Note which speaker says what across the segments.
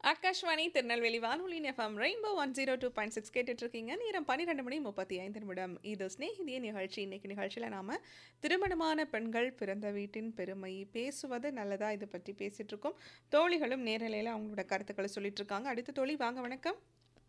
Speaker 1: ஆகாஷ்வாணி திருநெல்வேலி வானொலி FM rainbow one zero two point six கேட்டுட்டு இருக்கீங்க நேரம் பன்னிரெண்டு மணி முப்பத்தி ஐந்து நிமிடம் இது ஸ்நேகிதிய நிகழ்ச்சி இன்னைக்கு நிகழ்ச்சியில் நாம திருமணமான பெண்கள் பிறந்த வீட்டின் பெருமை பேசுவது நல்லதா இதை பற்றி பேசிட்டு இருக்கோம் தோழிகளும் நேரலையில் அவங்களோட கருத்துக்களை சொல்லிட்டு இருக்காங்க அடுத்த தோழி வாங்க வணக்கம்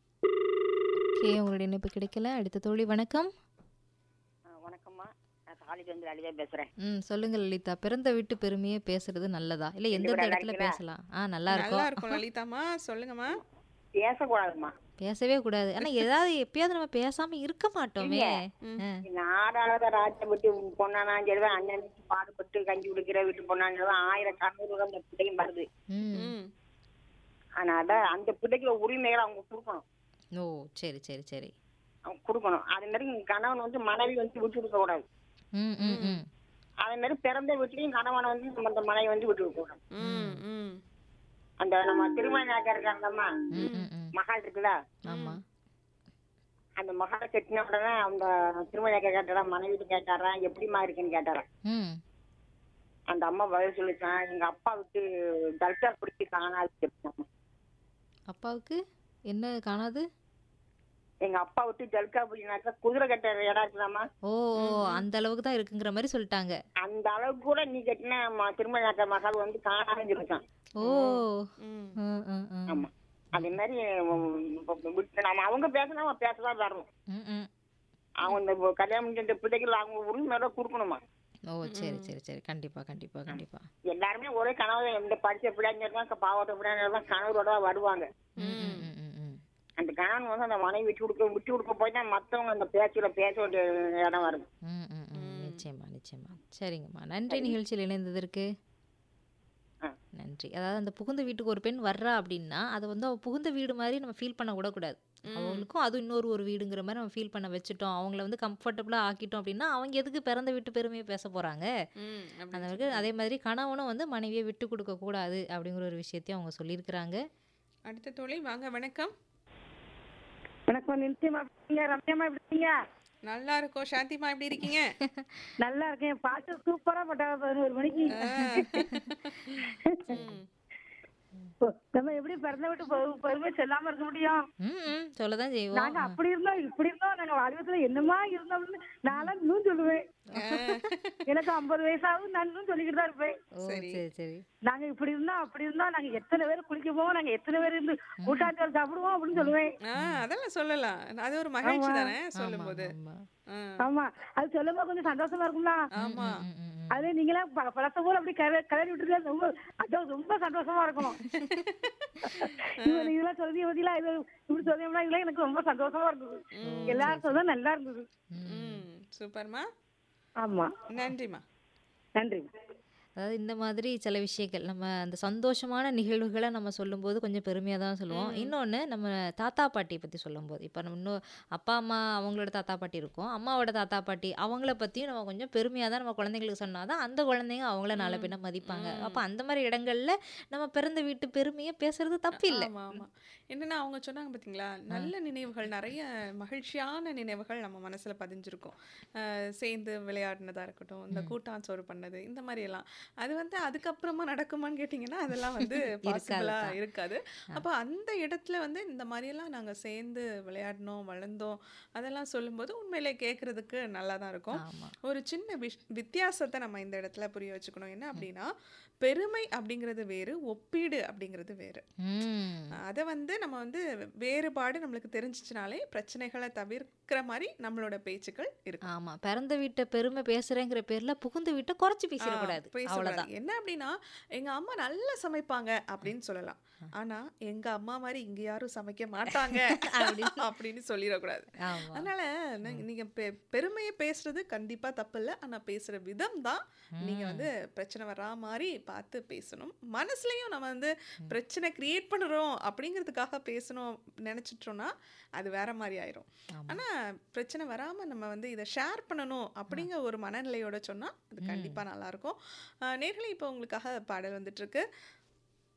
Speaker 2: ஓகே உங்களுடைய இணைப்பு கிடைக்கல அடுத்த தோழி வணக்கம்
Speaker 3: ஆ, வணக்கம்மா நான் காலேஜ் வந்து லலிதா பேசுறேன்
Speaker 2: ம் சொல்லுங்க லலிதா பிறந்த வீட்டு பெருமையை பேசுறது நல்லதா இல்ல எந்தெந்த
Speaker 3: நல்லா
Speaker 2: இடத்துல
Speaker 3: இருக்கீங்களா?
Speaker 2: பேசலாம் ஆ நல்லா
Speaker 1: நல்லா
Speaker 2: இருக்கும்
Speaker 1: இருக்கும் லலிதாமா சொல்லுங்கம்மா
Speaker 3: பேசக்கூடாதும்மா
Speaker 2: பேசவே கூடாது ஆனா ஏதாவது எப்பயாவது நம்ம பேசாம இருக்க மாட்டோமே
Speaker 1: ம்.
Speaker 2: ஆ.
Speaker 3: நாடாளத ராஜ்யப்பட்டு பொண்ணானாலும் சரி அண்ணன் பாடுபட்டு கஞ்சி குடிக்கிற வீட்டு பொண்ணாங்க ஆயிரம் கண்ணூறு அந்த பிள்ளையும் வருது
Speaker 2: ம்
Speaker 1: ம்
Speaker 3: அதனால அந்த பிள்ளைக்கு உரிமைகளை அவங்க கொடுக்கணும்
Speaker 2: ஓ சரி சரி சரி
Speaker 3: அவங்க கொடுக்கணும் அதே மாதிரி கணவன் வந்து மனைவி வந்து விட்டு கொடுக்க கூடாது
Speaker 2: ம் ம் ம்
Speaker 3: அதே மாதிரி பிறந்த வீட்லயும் கணவனை வந்து நம்ம அந்த மனைவி வந்து விட்டு கொடுக்க கூடாது
Speaker 1: ம் ம்
Speaker 3: அந்த நம்ம திருமண நாயக்கர் இருக்காங்கம்மா
Speaker 2: ம் ம் ம்
Speaker 3: மகால் இருக்குல்ல
Speaker 2: ஆமா
Speaker 3: அந்த மகாலை கட்டின உடனே அந்த திருமண நாயக்கர் கேட்டாரா மனைவி கேட்டாரா எப்படிமா இருக்குன்னு கேட்டாரா
Speaker 2: ம்
Speaker 3: அந்த அம்மா பதில் சொல்லிச்சான் எங்க அப்பா விட்டு டல்டா பிடிச்சி காணாது சொல்லிச்சாம்மா.
Speaker 2: அப்பாவுக்கு என்ன காணாது
Speaker 3: எங்க அப்பா விட்டு ஜல்கா பிடினாக்கா குதிரை கட்ட இடம் இருக்குதாம்மா
Speaker 2: ஓ அந்த அளவுக்கு தான் இருக்குங்கிற மாதிரி சொல்லிட்டாங்க
Speaker 3: அந்த அளவுக்கு கூட நீ கட்டின ம- திருமண நாக்க மகள் வந்து காணாதுன்னு சொல்லிச்சான்
Speaker 2: ஓ
Speaker 1: ம்
Speaker 2: ம் ம் ம்
Speaker 3: ஆமா அதே மாதிரி உம், இப்ப விட்டு நம்ம அவங்க பேசினா நம்ம பேசதான் வரணும்
Speaker 2: ம் ம்
Speaker 3: அவங்க இந்த கல்யாணம் முடிஞ்ச இந்த பிள்ளைகள் அவங்க உரிமையோட கொடுக்கணுமா
Speaker 2: ஓ சரி சரி சரி கண்டிப்பா கண்டிப்பா கண்டிப்பா
Speaker 3: எல்லாருமே ஒரே கனவு இந்த படிச்ச பிள்ளைங்க தான் பாவட்ட பிள்ளைங்க தான் கணவரோட தான் வருவாங்க
Speaker 2: ம் ம் ம் ம் ம்
Speaker 3: அந்த கணவன் வந்து அந்த மனைவி விட்டு கொடுக்க விட்டு கொடுக்க போய் தான் மத்தவங்க அந்த பேச்சுல பேச வேண்டிய இடம் வருது
Speaker 2: ம் ம் ம் நிச்சயமா நிச்சயமா சரிங்கம்மா நன்றி நிகழ்ச்சியில் இணைந்ததற்கு
Speaker 3: ஆ.
Speaker 2: நன்றி அதாவது அந்த புகுந்த வீட்டுக்கு ஒரு பெண் வர்றா அப்படின்னா அதை வந்து அவ புகுந்த வீடு மாதிரி நம்ம ஃபீல் பண்ண கூட கூடாது அவங்களுக்கும் அது இன்னொரு ஒரு வீடுங்கிற மாதிரி நம்ம ஃபீல் பண்ண வச்சுட்டோம் அவங்கள வந்து கம்ஃபர்டபுளாக ஆக்கிட்டோம் அப்படின்னா அவங்க எதுக்கு பிறந்த வீட்டு பெருமையை பேச போகிறாங்க
Speaker 1: ம் அப்படி
Speaker 2: அந்த மாதிரி அதே மாதிரி கணவனும் வந்து மனைவியை விட்டு கொடுக்க கூடாது அப்படிங்கிற ஒரு விஷயத்தையும் அவங்க சொல்லியிருக்கிறாங்க
Speaker 1: அடுத்த தோழி வாங்க வணக்கம்
Speaker 4: வணக்கம் நிச்சயமா இருக்கீங்க ரம்யமா எப்படி இருக்கீங்க
Speaker 1: நல்லா இருக்கோம் சாந்திமா எப்படி இருக்கீங்க
Speaker 4: நல்லா இருக்கேன் பாட்டு சூப்பரா போட்டா பதினோரு மணிக்கு
Speaker 1: ம்.
Speaker 4: நம்ம எப்படி பிறந்த விட்டு பெரு- பெருமை சொல்லாம இருக்க முடியும்
Speaker 2: ம் ம் சொல்ல தான் செய்வோம்
Speaker 4: நாங்க அப்படி இருந்தோம் இப்படி இருந்தோம் நாங்க வாழ்வத்துல என்னமா இருந்தோம்னு நானும் இன்னும் சொல்லுவேன் எனக்கு ஐம்பது வயசாகும் நான் இன்னும் சொல்லிக்கிட்டு தான் இருப்பேன்
Speaker 2: ஓ சரி சரி
Speaker 4: நாங்க இப்படி இருந்தோம் அப்படி இருந்தோம் நாங்க எத்தனை பேர் குளிக்க போவோம் நாங்க எத்தனை பேர் இருந்து கூட்டாஞ்சோறு சாப்பிடுவோம் அப்படின்னு சொல்லுவேன்
Speaker 1: ஆ அதெல்லாம் சொல்லலாம் அது ஒரு மகிழ்ச்சி தானே சொல்லும்போது
Speaker 2: ஆமா
Speaker 1: ஆ,
Speaker 4: ஆமா அது சொல்லும்போது கொஞ்சம் சந்தோஷமா இருக்கும்ல
Speaker 1: ஆமா
Speaker 2: ம், ம், ம்.
Speaker 4: அதே நீங்களா ப- பழச போல அப்படி கல கலரி விட்டுருந்தா ரொம்ப அதான் ரொம்ப சந்தோஷமா இருக்கணும் இவன் இதெல்லாம் சொல்லி பத்திலா இது இப்படி சொன்னீங்கன்னா இதெல்லாம் எனக்கு ரொம்ப சந்தோஷமா இருந்தது எல்லாரும் சொன்னா நல்லா இருந்தது
Speaker 1: ம் சூப்பர்மா
Speaker 4: ஆமா
Speaker 1: நன்றிம்மா
Speaker 4: நன்றி
Speaker 2: அதாவது இந்த மாதிரி சில விஷயங்கள் நம்ம அந்த சந்தோஷமான நிகழ்வுகளை நம்ம சொல்லும்போது கொஞ்சம் பெருமையாக தான் சொல்லுவோம் இன்னொன்று நம்ம தாத்தா பாட்டியை பற்றி சொல்லும்போது இப்போ நம்ம இன்னும் அப்பா அம்மா அவங்களோட தாத்தா பாட்டி இருக்கும் அம்மாவோட தாத்தா பாட்டி அவங்கள பற்றியும் நம்ம கொஞ்சம் பெருமையாக தான் நம்ம குழந்தைங்களுக்கு சொன்னால் தான் அந்த குழந்தைங்க அவங்கள நாளை பின்ன மதிப்பாங்க அப்போ அந்த மாதிரி இடங்கள்ல நம்ம பிறந்த வீட்டு பெருமையை பேசுறது தப்பு இல்லை
Speaker 1: ஆமா ஆமா என்னன்னா அவங்க சொன்னாங்க பாத்தீங்களா நல்ல நினைவுகள் நிறைய மகிழ்ச்சியான நினைவுகள் நம்ம மனசுல பதிஞ்சிருக்கும் அஹ் சேர்ந்து விளையாடினதா இருக்கட்டும் இந்த கூட்டாஞ்சோறு பண்ணது இந்த மாதிரி எல்லாம் அது வந்து அதுக்கப்புறமா நடக்குமான்னு கேட்டிங்கன்னா அதெல்லாம் வந்து பாசிபிளா இருக்காது அப்போ அந்த இடத்துல வந்து இந்த மாதிரியெல்லாம் நாங்க சேர்ந்து விளையாடினோம் வளர்ந்தோம் அதெல்லாம் சொல்லும்போது உண்மையிலே கேட்கறதுக்கு நல்லா தான் இருக்கும்
Speaker 2: ஆமா
Speaker 1: ஒரு சின்ன விஷ் வித்தியாசத்தை நம்ம இந்த இடத்துல புரிய வச்சுக்கணும் என்ன அப்படின்னா பெருமை அப்படிங்கிறது வேறு ஒப்பீடு அப்படிங்கிறது வேறு
Speaker 2: ம்
Speaker 1: அதை வந்து நம்ம வந்து வேறுபாடு நம்மளுக்கு தெரிஞ்சிச்சுனாலே பிரச்சனைகளை தவிர்க்கிற மாதிரி நம்மளோட பேச்சுக்கள் இருக்கு
Speaker 2: ஆமா பிறந்த வீட்டை பெருமை பேசுறேங்கிற பேர்ல புகுந்த வீட்டை குறைச்சு பேசிடக்கூடாது
Speaker 1: பேசக்கூடாது.
Speaker 2: அவ்வளவுதான்
Speaker 1: என்ன அப்படின்னா எங்க அம்மா நல்லா சமைப்பாங்க அப்படின்னு சொல்லலாம் ஆனா எங்க அம்மா மாதிரி இங்க யாரும் சமைக்க மாட்டாங்க அப்படின்னு சொல்லிடக்கூடாது
Speaker 2: ஆமா
Speaker 1: அதனால நீ- நீங்க பெ- பெருமையை பேசுறது கண்டிப்பா தப்பு இல்லை ஆனா பேசுற விதம் தான் நீங்க வந்து பிரச்சனை வரா மாதிரி பார்த்து பேசணும் மனசுலயும் நம்ம வந்து பிரச்சனை கிரியேட் பண்ணுறோம் அப்படிங்கிறதுக்காக பேசணும் நினைச்சிட்டோம்னா அது வேற மாதிரி ஆயிரும்
Speaker 2: ஆமா.
Speaker 1: ஆனா பிரச்சனை வராம நம்ம வந்து இதை ஷேர் பண்ணணும் அப்படிங்கிற ஒரு மனநிலையோட சொன்னா அது கண்டிப்பா நல்லா இருக்கும் அஹ் நேர்களே இப்போ உங்களுக்காக பாடல் வந்துட்டு இருக்கு